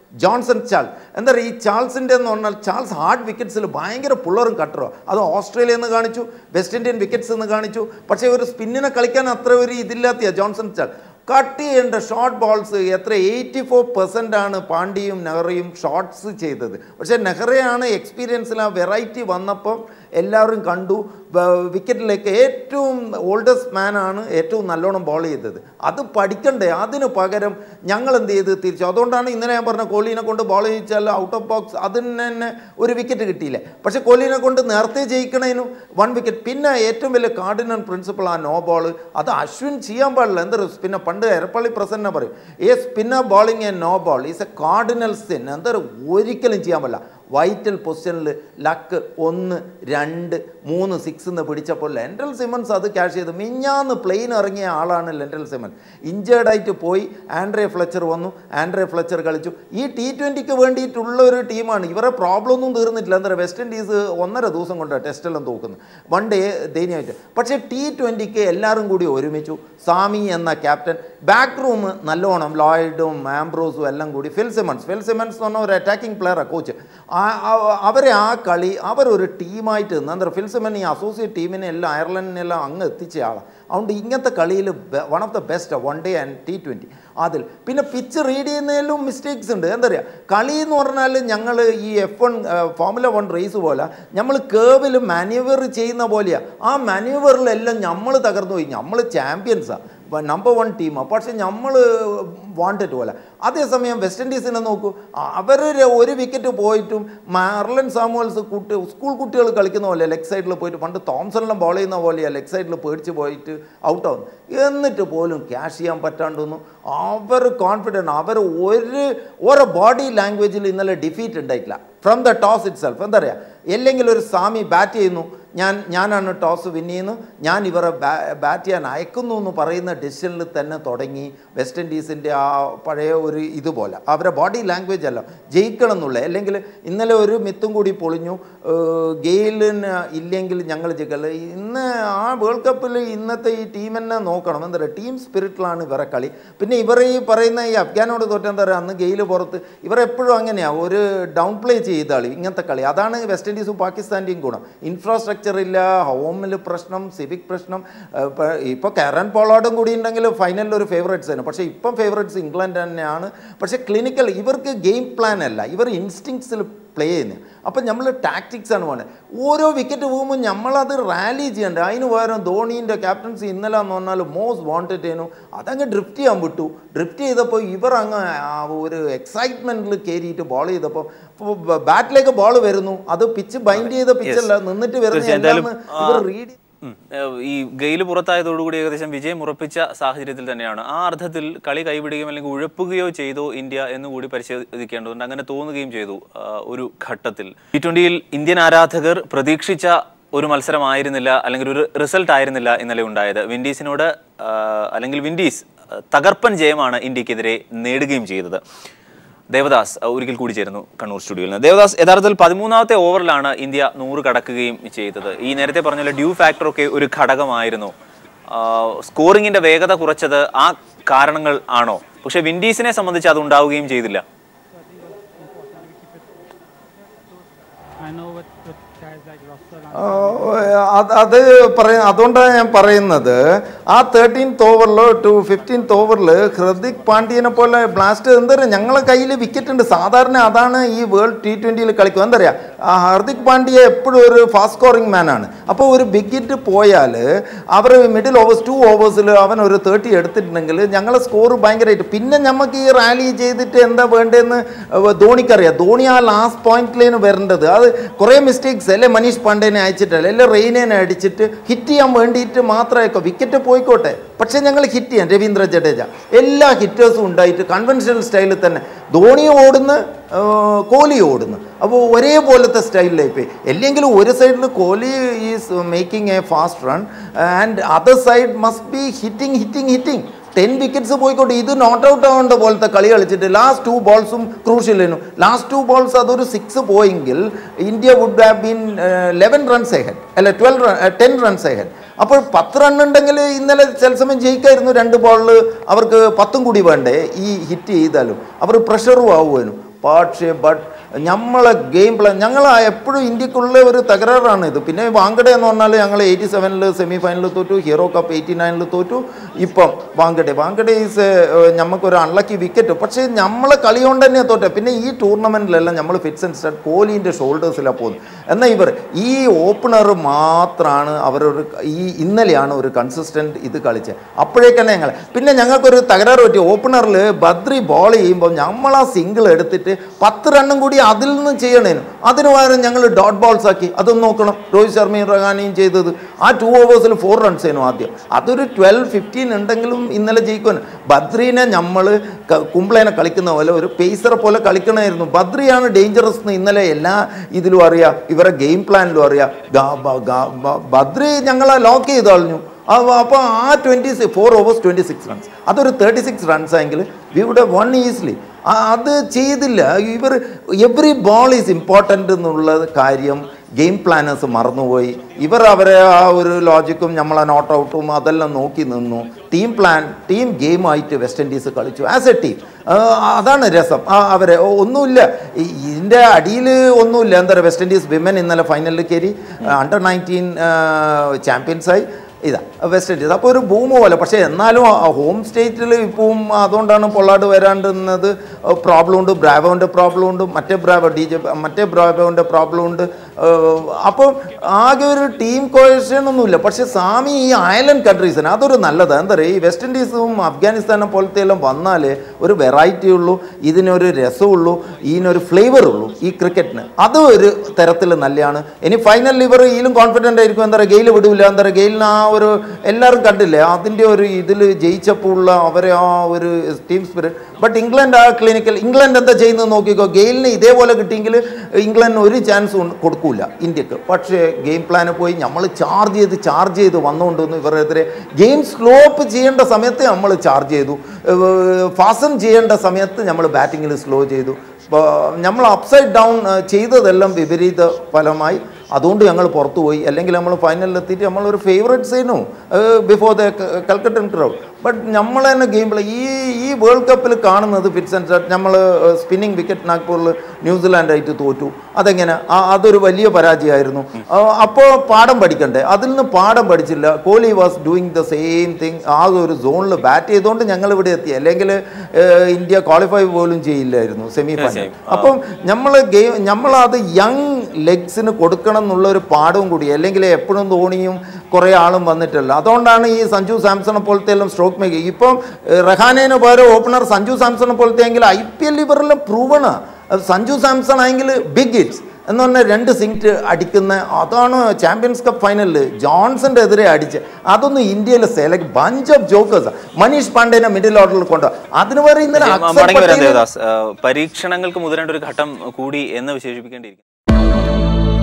Johnson Charles എന്താ പറയുക ഈ ചാൾസിൻ്റെ എന്ന് പറഞ്ഞാൽ ചാൾസ് ഹാർഡ് വിക്കറ്റ്സിൽ ഭയങ്കര പുള്ളറും കട്ടറോ അത് ഓസ്ട്രേലിയ എന്ന് കാണിച്ചു വെസ്റ്റ് ഇന്ത്യൻ വിക്കറ്റ്സ് എന്ന് കാണിച്ചു പക്ഷേ ഒരു സ്പിന്നിനെ കളിക്കാൻ അത്ര ഒരു ഇതില്ലാത്തിയ ജോൺസൺ ചാൾ കട്ട് ചെയ്യേണ്ട ഷോർട്ട് ബോൾസ് എത്ര എയ്റ്റി ഫോർ പെർസെൻ്റ് ആണ് പാണ്ഡ്യയും നെഹ്റയും ഷോട്ട്സ് ചെയ്തത് പക്ഷേ നെഹ്റയാണ് എക്സ്പീരിയൻസിൽ ആ വെറൈറ്റി വന്നപ്പം എല്ലാവരും കണ്ടു വിക്കറ്റിലേക്ക് ഏറ്റവും ഓൾഡസ്റ്റ് മാനാണ് ഏറ്റവും നല്ലോണം ബോൾ ചെയ്തത് അത് പഠിക്കണ്ടേ അതിന് പകരം ഞങ്ങൾ എന്ത് ചെയ്ത് തിരിച്ചു അതുകൊണ്ടാണ് ഇന്നലെ ഞാൻ പറഞ്ഞ കോഹ്ലിനെ കൊണ്ട് ബോൾ ചെയ്യിച്ചാൽ ഔട്ട് ഓഫ് ബോക്സ് അതിന് തന്നെ ഒരു വിക്കറ്റ് കിട്ടിയില്ല പക്ഷേ കോഹ്ലിനെ കൊണ്ട് നേരത്തെ ജയിക്കണേനും വൺ വിക്കറ്റ് പിന്നെ ഏറ്റവും വലിയ കാർഡിനൽ പ്രിൻസിപ്പൾ ആ നോ ബോൾ അത് അശ്വിൻ ചെയ്യാൻ പാടില്ല എന്താ പിന്നെ പണ്ട് എരപ്പള്ളി പ്രസന്ന പറയും a spinner bowling a no ball is a cardinal sin എന്താ ഒരിക്കലും ചെയ്യാൻ പാടില്ല വൈറ്റൽ പൊസിഷനിൽ ലക്ക് ഒന്ന് രണ്ട് മൂന്ന് സിക്സ് എന്ന് പിടിച്ചപ്പോൾ ലെൻഡൽ സിമൻസ് അത് ക്യാഷ് ചെയ്തു മിഞ്ഞാന്ന് പ്ലെയിൻ ഇറങ്ങിയ ആളാണ് ലെൻഡൽ സിമൻ ഇഞ്ചേർഡായിട്ട് പോയി ആൻഡ്രേ ഫ്ലെച്ചർ വന്നു ആൻഡ്രേ ഫ്ലെച്ചർ കളിച്ചു ഈ ടി ട്വൻറ്റിക്ക് വേണ്ടിയിട്ടുള്ള ഒരു ടീമാണ് ഇവരെ പ്രോബ്ലം ഒന്നും തീർന്നിട്ടില്ല എന്താ പറയുക വെസ്റ്റ് ഇൻഡീസ് ഒന്നര ദിവസം കൊണ്ട് ടെസ്റ്റെല്ലാം തോക്കുന്നത് വൺ ഡേ ദയനീയമായിട്ട് പക്ഷേ ടി ട്വൻറ്റിക്ക് എല്ലാവരും കൂടി ഒരുമിച്ചു സാമി എന്ന ക്യാപ്റ്റൻ ബാക്ക് റൂം നല്ലോണം ലോയിഡും ആംബ്രോസും എല്ലാം കൂടി ഫിൽ സിമൻസ് ഫിൽ സിമൻസ് എന്ന് പറഞ്ഞ ഒരു അറ്റാക്കിംഗ് പ്ലെയറാണ് കോച്ച് അവരെ ആ കളി അവരൊരു ടീമായിട്ട് നിന്ന് എന്താ ഫിൽ സിമൻ ഈ അസോസിയേറ്റ് ടീമിനെ എല്ലാം അയർലൻഡിനെല്ലാം അങ്ങ് എത്തിച്ച ആളാണ് അതുകൊണ്ട് ഇങ്ങനത്തെ കളിയിൽ one of the best one day and T twenty അതിൽ പിന്നെ പിച്ച് റീഡ് ചെയ്യുന്നതിലും മിസ്റ്റേക്സ് ഉണ്ട് എന്താ പറയുക കളി എന്ന് പറഞ്ഞാൽ ഞങ്ങൾ ഈ F one formula one race പോലെ നമ്മൾ കേവിൽ മാനുവർ ചെയ്യുന്ന പോലെയാണ് ആ മാനുവറിലെല്ലാം നമ്മൾ തകർന്നു പോയി നമ്മൾ ചാമ്പ്യൻസാണ് നമ്പർ വൺ ടീമാണ് പക്ഷെ നമ്മൾ വാണ്ടഡ് പോലെ അതേസമയം വെസ്റ്റ് ഇൻഡീസിനെ നോക്കൂ അവർ ഒരു വിക്കറ്റ് പോയിട്ടും മാർലൻ സാമുവൽസ് കുട്ടി സ്കൂൾ കുട്ടികൾ കളിക്കുന്ന പോലെ ലെഗ് സൈഡിൽ പോയിട്ട് പണ്ട് തോംസണെല്ലാം ബോൾ ചെയ്യുന്ന പോലെയാണ് ലെഗ് സൈഡിൽ പേടിച്ച് പോയിട്ട് ഔട്ടാവുന്നു എന്നിട്ട് പോലും ക്യാഷ് ചെയ്യാൻ പറ്റാണ്ടൊന്നും അവർ കോൺഫിഡൻറ്റ് അവർ ഒരു ഓരോ ബോഡി ലാംഗ്വേജിൽ ഇന്നലെ ഡിഫീറ്റ് ഉണ്ടായിട്ടില്ല from the toss itself എന്താ പറയുക അല്ലെങ്കിൽ ഒരു സാമി ബാറ്റ് ചെയ്യുന്നു ഞാൻ ഞാനാണ് ടോസ് വിൻ ചെയ്യുന്നു ഞാൻ ഇവരെ ബാറ്റ് ചെയ്യാൻ അയക്കുന്നു എന്ന് പറയുന്ന ഡിസിഷനിൽ തന്നെ തുടങ്ങി വെസ്റ്റ് ഇൻഡീസിൻ്റെ ആ പഴയ ഒരു ഇതുപോലെ അവരെ ബോഡി ലാംഗ്വേജ് അല്ല ജയിക്കണം എന്നുള്ള അല്ലെങ്കിൽ ഇന്നലെ ഒരു മിത്തും കൂടി പൊളിഞ്ഞു ഗെയിലിന് ഇല്ലെങ്കിൽ ഞങ്ങൾ ജയിക്കല്ല ഇന്ന് ആ വേൾഡ് കപ്പിൽ ഇന്നത്തെ ഈ ടീം തന്നെ നോക്കണം എന്താ പറയുക ടീം സ്പിരിറ്റിലാണ് ഇവരെ കളി പിന്നെ ഇവർ ഈ പറയുന്ന ഈ അഫ്ഗാനോട് തോറ്റെന്താ പറയുക അന്ന് ഗെയിൽ പുറത്ത് ഇവരെപ്പോഴും അങ്ങനെയാണ് ഒരു ഡൗൺ പ്ലേ ചെയ്ത കളി ഇങ്ങനത്തെ കളി അതാണ് വെസ്റ്റ് ഇൻഡീസും പാകിസ്ഥാൻ്റെയും ഗുണം ഇൻഫ്രാസ്ട്രക്ചർ ഇല്ല ഹോമിൽ പ്രശ്നം സിവിക് പ്രശ്നം ഇപ്പോൾ കരൺ പോളാർഡും കൂടി ഉണ്ടെങ്കിൽ ഫൈനലിൽ ഒരു ഫേവറേറ്റ്സ് തന്നെ പക്ഷേ ഇപ്പം ഫേവറേറ്റ്സ് ഇംഗ്ലണ്ട് തന്നെയാണ് പക്ഷേ ക്ലിനിക്കൽ ഇവർക്ക് ഗെയിം പ്ലാൻ അല്ല ഇവർ ഇൻസ്റ്റിങ്സിൽ പ്ലേ ചെയ്യുന്നത് അപ്പം നമ്മൾ ടാക്ടിക്സ് ആണ് വേണ്ടത് ഓരോ വിക്കറ്റ് പോകുമ്പോൾ നമ്മളത് റാലി ചെയ്യണ്ടേ അതിന് പകരം ധോണീൻ്റെ ക്യാപ്റ്റൻസി ഇന്നലെ എന്ന് പറഞ്ഞാൽ മോസ്റ്റ് വാണ്ടഡ് ചെയ്യുന്നു അതങ്ങ് ഡ്രിഫ്റ്റ് ചെയ്യാൻ വിട്ടു ഡ്രിഫ്റ്റ് ചെയ്തപ്പോൾ ഇവർ അങ്ങ് ആ ഒരു എക്സൈറ്റ്മെൻറ്റിൽ കയറിയിട്ട് ബോൾ ചെയ്തപ്പോൾ ബാറ്റിലേക്ക് ബോൾ വരുന്നു അത് പിച്ച് ബൈൻഡ് ചെയ്ത പിച്ചല്ല നിന്നിട്ട് വരുന്ന തീർച്ചയായും. എന്തായാലും, എല്ലാം ഇവർ റീഡ് ഉം. ഏഹ് ഈ ഗെയിൽ പുറത്തായതോടുകൂടി ഏകദേശം വിജയം ഉറപ്പിച്ച സാഹചര്യത്തിൽ തന്നെയാണ് ആ അർത്ഥത്തിൽ കളി കൈവിടുകയോ അല്ലെങ്കിൽ ഉഴപ്പുകയോ ചെയ്തോ ഇന്ത്യ എന്നുകൂടി പരിശോധിക്കേണ്ടതുണ്ട് അങ്ങനെ തോന്നുകയും ചെയ്തു ആ, ഒരു ഘട്ടത്തിൽ ടി ട്വന്റിയിൽ ഇന്ത്യൻ ആരാധകർ പ്രതീക്ഷിച്ച ഒരു മത്സരമായിരുന്നില്ല അല്ലെങ്കിൽ ഒരു റിസൾട്ട് ആയിരുന്നില്ല ഇന്നലെ ഉണ്ടായത് വിൻഡീസിനോട് ആ, അല്ലെങ്കിൽ വിൻഡീസ് ആ, തകർപ്പൻ ജയമാണ് ഇന്ത്യക്കെതിരെ നേടുകയും ചെയ്തത് ദേവദാസ് അഹ് ഒരിക്കൽ കൂടി ചേരുന്നു കണ്ണൂർ സ്റ്റുഡിയോയിൽ നിന്ന് ദേവദാസ് യഥാർത്ഥത്തിൽ പതിമൂന്നാമത്തെ ഓവറിലാണ് ഇന്ത്യ നൂറ് കടക്കുകയും ചെയ്തത് ഈ നേരത്തെ പറഞ്ഞ പോലെ ഡ്യൂ ഫാക്ടർ ഒക്കെ ഒരു ഘടകമായിരുന്നു ആഹ് സ്കോറിങ്ങിന്റെ വേഗത കുറച്ചത് ആ കാരണങ്ങൾ ആണോ പക്ഷെ വിൻഡീസിനെ സംബന്ധിച്ച് അത് ഉണ്ടാവുകയും ചെയ്തില്ല I know with, with guys like Russell and അത് അത് പറയ അതുകൊണ്ടാണ് ഞാൻ പറയുന്നത് ആ തേർട്ടീൻത്ത് ഓവറിലോ ടു ഫിഫ്റ്റീൻത്ത് ഓവറിൽ ഹൃദിക് പാണ്ഡ്യനെ പോലെ ബ്ലാസ്റ്റ് എന്താ പറയുക ഞങ്ങളെ കയ്യിൽ വിക്കറ്റ് ഉണ്ട് സാധാരണ അതാണ് ഈ വേൾഡ് ടി ട്വൻറ്റിയിൽ കളിക്കുക എന്താ പറയുക ആ ഹർദിക് പാണ്ഡ്യ എപ്പോഴും ഒരു ഫാസ്റ്റ് സ്കോറിംഗ് മാനാണ് അപ്പോൾ ഒരു വിക്കറ്റ് പോയാൽ അവർ മിഡിൽ ഓവേഴ്സ് ടു ഓവേഴ്സിൽ അവൻ ഒരു തേർട്ടി എടുത്തിട്ടുണ്ടെങ്കിൽ ഞങ്ങളെ സ്കോർ ഭയങ്കരമായിട്ട് പിന്നെ നമുക്ക് ഈ റാലി ചെയ്തിട്ട് എന്താ വേണ്ടതെന്ന് ധോണിക്കറിയാം ധോണി ആ ലാസ്റ്റ് പോയിന്റിലേന് വരേണ്ടത് അത് കുറേ മിസ്റ്റേക്സ് അല്ലേ മനീഷ് പാണ്ഡേനെ അയച്ചിട്ടല്ല അല്ലെ റെയിനേനെ അടിച്ചിട്ട് ഹിറ്റ് ചെയ്യാൻ വേണ്ടിയിട്ട് മാത്രമായിക്കോ വിക്കറ്റ് പോയിക്കോട്ടെ പക്ഷേ ഞങ്ങൾ ഹിറ്റ് ചെയ്യാം രവീന്ദ്ര ജഡേജ എല്ലാ ഹിറ്റേഴ്സും ഉണ്ടായിട്ട് കൺവെൻഷണൽ സ്റ്റൈലിൽ തന്നെ ധോണി ഓടുന്നു ആ, കോഹ്ലി ഓടുന്നു അപ്പോൾ ഒരേപോലത്തെ സ്റ്റൈലിലായി പോയി അല്ലെങ്കിലും ഒരു സൈഡിൽ Kohli is making a fast run and other side must be hitting hitting hitting ten wickets പോയിക്കോട്ടെ ഇത് നോട്ട് ഔട്ട് ആവേണ്ട പോലത്തെ കളി കളിച്ചിട്ട് ലാസ്റ്റ് ടു ബോൾസും ക്രൂഷ്യലായിരുന്നു ലാസ്റ്റ് ടു ബോൾസ് അതൊരു സിക്സ് പോയെങ്കിൽ India would have been eleven runs ahead അല്ല twelve run ten runs ahead അപ്പോൾ പത്ത് റൺ ഉണ്ടെങ്കിൽ ഇന്നലെ ചില സമയം ജയിക്കായിരുന്നു രണ്ട് ബോളിൽ അവർക്ക് പത്തും കൂടി വേണ്ടേ ഈ ഹിറ്റ് ചെയ്താലും അവർ പ്രഷറും ആവുമായിരുന്നു പക്ഷേ ബട്ട് നമ്മളെ ഗെയിം പ്ലാൻ ഞങ്ങൾ എപ്പോഴും ഇന്ത്യക്കുള്ള ഒരു തകരാറാണ് ഇത് പിന്നെ വാങ്കഡ എന്ന് പറഞ്ഞാൽ ഞങ്ങൾ എയ്റ്റി സെവനിൽ സെമി ഫൈനലിൽ തോറ്റു ഹീറോ കപ്പ് എയ്റ്റി നയനിൽ തോറ്റു ഇപ്പം വാങ്കഡെ വാങ്കഡെ ഈസ് നമുക്കൊരു അൺലക്കി വിക്കറ്റ് പക്ഷേ നമ്മളെ കളി കൊണ്ട് തന്നെയാണ് തോറ്റ പിന്നെ ഈ ടൂർണമെൻറ്റിലെല്ലാം നമ്മൾ ഫിറ്റ്സ് ആൻഡ് സ്റ്റാർട്ട് കോഹ്ലിൻ്റെ ഷോൾഡേഴ്സിലാണ് പോകുന്നത് എന്നാൽ ഇവർ ഈ ഓപ്പണർ മാത്രമാണ് അവരൊരു ഈ ഇന്നലെയാണ് ഒരു കൺസിസ്റ്റൻറ്റ് ഇത് കളിച്ചത് അപ്പോഴേക്കന്നെ ഞങ്ങൾ പിന്നെ ഞങ്ങൾക്കൊരു തകരാറ് പറ്റി ഓപ്പണറിൽ ബദ്രി ബോൾ ചെയ്യുമ്പോൾ നമ്മൾ ആ സിംഗിൾ എടുത്തിട്ട് പത്ത് റണ്ണും കൂടി അതിൽ നിന്ന് ചെയ്യണേനു അതിന് പകരം ഞങ്ങൾ ഡോട്ട് ബോൾസ് ആക്കി അതൊന്ന് നോക്കണം രോഹിത് ശർമ്മയും റഹാനിയും ചെയ്തത് ആ ടു ഓവേഴ്സിൽ ഫോർ റൺസ് ആയിരുന്നു ആദ്യം അതൊരു ട്വൽവ് ഫിഫ്റ്റീൻ ഉണ്ടെങ്കിലും ഇന്നലെ ജയിക്കുവാൻ ബദ്രീനെ നമ്മൾ കുംബ്ലേനെ കളിക്കുന്ന പോലെ ഒരു പേസറെ പോലെ കളിക്കണമായിരുന്നു ബദ്രിയാണ് ഡേഞ്ചറസ് എന്ന് ഇന്നലെ എല്ലാ ഇതിലും അറിയാം ഇവരെ ഗെയിം പ്ലാനിലും അറിയാം ഗാ- ബ- ഗാ- ബ- ബദ്രി ഞങ്ങളെ ലോക്ക് ചെയ്ത് കളഞ്ഞു അപ്പോൾ ആ twenty four overs twenty six runs അതൊരു തേർട്ടി സിക്സ് റൺസ് ആയെങ്കിൽ വി വുഡ് വൺ ഈസിലി അത് ചെയ്തില്ല ഇവർ എവറി ബോൾ ഈസ് ഇമ്പോർട്ടൻ്റ് എന്നുള്ള കാര്യം ഗെയിം പ്ലാനേഴ്സ് മറന്നുപോയി ഇവർ അവരെ ആ ഒരു ലോജിക്കും നമ്മളെ നോട്ട് ഔട്ടും അതെല്ലാം നോക്കി നിന്നു ടീം പ്ലാൻ ടീം ഗെയിമായിട്ട് വെസ്റ്റ് ഇൻഡീസ് കളിച്ചു ആസ് എ ടീം അതാണ് രസം ആ അവരെ ഓ, ഒന്നുമില്ല ഈ- ഇതിൻ്റെ അടിയിൽ ഒന്നുമില്ല എന്താ പറയുക വെസ്റ്റ് ഇൻഡീസ് വിമൻ ഇന്നലെ ഫൈനലിൽ കയറി അണ്ടർ നയൻറ്റീൻ ചാമ്പ്യൻസായി ഇതാ വെസ്റ്റ് ഇൻഡീസ് അപ്പോൾ ഒരു ഭൂമി പോലെ പക്ഷേ എന്നാലും ഹോം സ്റ്റേറ്റിൽ ഇപ്പം അതുകൊണ്ടാണ് പൊള്ളാട് വരാണ്ടുന്നത് പ്രോബ്ലം ഉണ്ട് ബ്രാവോൻ്റെ പ്രോബ്ലം ഉണ്ട് മറ്റേ ബ്രാവോ ഡി ജെ മറ്റേ ബ്രാവോൻ്റെ പ്രോബ്ലം ഉണ്ട് അപ്പം ആകെ ഒരു ടീം കോയഷൻ ഒന്നുമില്ല പക്ഷേ സ്വാമി ഈ ഐലൻഡ് കൺട്രീസിന് അതൊരു നല്ലതാണ് എന്താ പറയുക ഈ വെസ്റ്റ് ഇൻഡീസും അഫ്ഗാനിസ്ഥാനെ പോലത്തെ എല്ലാം വന്നാൽ ഒരു വെറൈറ്റി ഉള്ളൂ ഇതിനൊരു രസമുള്ളൂ ഇതിനൊരു ഫ്ലേവർ ഉള്ളൂ ഈ ക്രിക്കറ്റിന് അതും ഒരു തരത്തിൽ നല്ലതാണ് ഇനി ഫൈനലിൽ ഇവർ ഇതിലും കോൺഫിഡൻ്റ് ആയിരിക്കും എന്താ പറയുക ഗെയിൽ വിടൂല എന്താ പറയുക ഗെയിലിന് ആ ഒരു എല്ലാവരും കണ്ടില്ലേ അതിൻ്റെ ഒരു ഇതിൽ ജയിച്ചപ്പോൾ ഉള്ള അവരെ ആ ഒരു ടീം സ്പിരിറ്റ് ബട്ട് ഇംഗ്ലണ്ട് ആ ക്ലിനിക്കൽ ഇംഗ്ലണ്ട് എന്താ ചെയ്യുന്നത് നോക്കിക്കോ ഗെയിലിന് ഇതേപോലെ കിട്ടിയെങ്കിൽ ഇംഗ്ലണ്ടിന് ഒരു ചാൻസ് കൊടുക്കൂല ഇന്ത്യക്ക് പക്ഷേ ഗെയിം പ്ലാന് പോയി നമ്മൾ ചാർജ് ചെയ്ത് ചാർജ് ചെയ്ത് വന്നുകൊണ്ടിരുന്നു ഇവരെതിരെ ഗെയിം സ്ലോപ്പ് ചെയ്യേണ്ട സമയത്ത് നമ്മൾ ചാർജ് ചെയ്തു ഫാസൻ ചെയ്യേണ്ട സമയത്ത് നമ്മൾ ബാറ്റിങ്ങിൽ സ്ലോ ചെയ്തു നമ്മൾ അപ്സൈഡ് ഡൗൺ ചെയ്തതെല്ലാം വിപരീത ഫലമായി അതുകൊണ്ട് ഞങ്ങൾ പുറത്തു പോയി അല്ലെങ്കിൽ നമ്മൾ ഫൈനലിൽ എത്തിയിട്ട് നമ്മളൊരു ഫേവറേറ്റ് സൈനു ബിഫോർ ദ കൽക്കട്ടൻ ക്രൗഡ് ബട്ട് നമ്മൾ തന്നെ ഗെയിം പ്ലേ ഈ ഈ വേൾഡ് കപ്പിൽ കാണുന്നത് ഫിറ്റ്സ് ആൻഡ് സ്റ്റാർട്ട് നമ്മൾ സ്പിന്നിങ് വിക്കറ്റ് നാഗ്പൂരിൽ ന്യൂസിലാൻഡായിട്ട് തോറ്റു അതെങ്ങനെ ആ അതൊരു വലിയ പരാജയമായിരുന്നു അപ്പോൾ പാഠം പഠിക്കണ്ടേ അതിൽ നിന്ന് പാഠം പഠിച്ചില്ല Kohli was doing the same thing ആ ഒരു സോണിൽ ബാറ്റ് ചെയ്തുകൊണ്ട് ഞങ്ങൾ ഇവിടെ എത്തി അല്ലെങ്കിൽ ഇന്ത്യ ക്വാളിഫൈ പോലും ചെയ്യില്ലായിരുന്നു സെമി ഫൈനൽ അപ്പം നമ്മൾ ഗെയിം നമ്മളത് യങ് ലെഗ്സിന് കൊടുക്കണം എന്നുള്ള ഒരു പാഠവും കൂടി അല്ലെങ്കിൽ എപ്പോഴും ധോണിയും കുറേ ആളും വന്നിട്ടില്ല അതുകൊണ്ടാണ് ഈ സഞ്ജു സാംസണെ പോലത്തെ എല്ലാം സ്ട്രോക്ക് മേക്കിംഗ് ഇപ്പം ഏഹ്, റഹാനേന് പകരം ഓപ്പണർ സഞ്ജു സാംസണെ പോലത്തെ എങ്കിൽ ഐ പി എൽ ഇവരെല്ലാം പ്രൂവണ് സഞ്ജു സാംസൺ ആയെങ്കിൽ ബിഗ് ഹിറ്റ്സ് എന്ന് പറഞ്ഞാൽ രണ്ട് സിങ്റ്റ് അടിക്കുന്ന അതാണ് ചാമ്പ്യൻസ് കപ്പ് ഫൈനലിൽ ജോൺസന്റെ എതിരെ അടിച്ച് അതൊന്നും ഇന്ത്യയിൽ select bunch of jokers Manish പാണ്ഡേനെ മിഡിൽ ഓർഡറിൽ കൊണ്ടു അതിന് വരെ ഇന്നലെ മ- അക്സർ മടങ്ങി വരാം പട്ടേൽ ദേവദാസ് ആ, പരീക്ഷണങ്ങൾക്ക് മുതിരേണ്ട ഒരു ഘട്ടം കൂടി എന്ന് വിശേഷിപ്പിക്കേണ്ടിയിരിക്കും